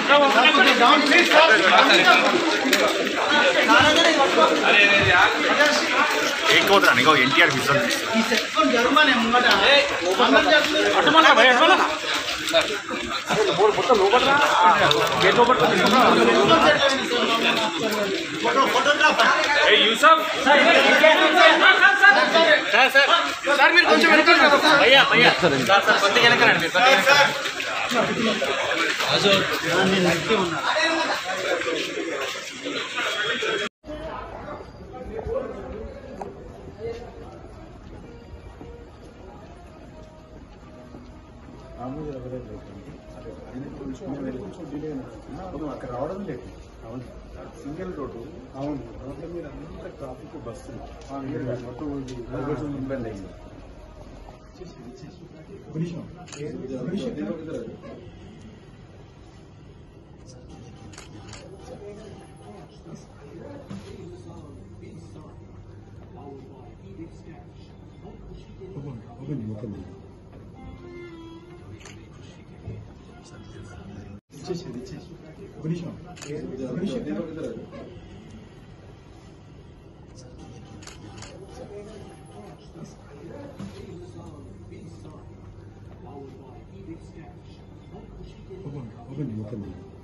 ఎక్కువ నీకు ఎన్టీఆర్ విజువల్ అక్కడ రావడం లేదు అవును సింగిల్ రోడ్డు అవును రోడ్ల మీద అంత ట్రాఫిక్ బస్సులు మొత్తం ఇది ఇబ్బంది అయింది ఓపెన్ ఓపెన్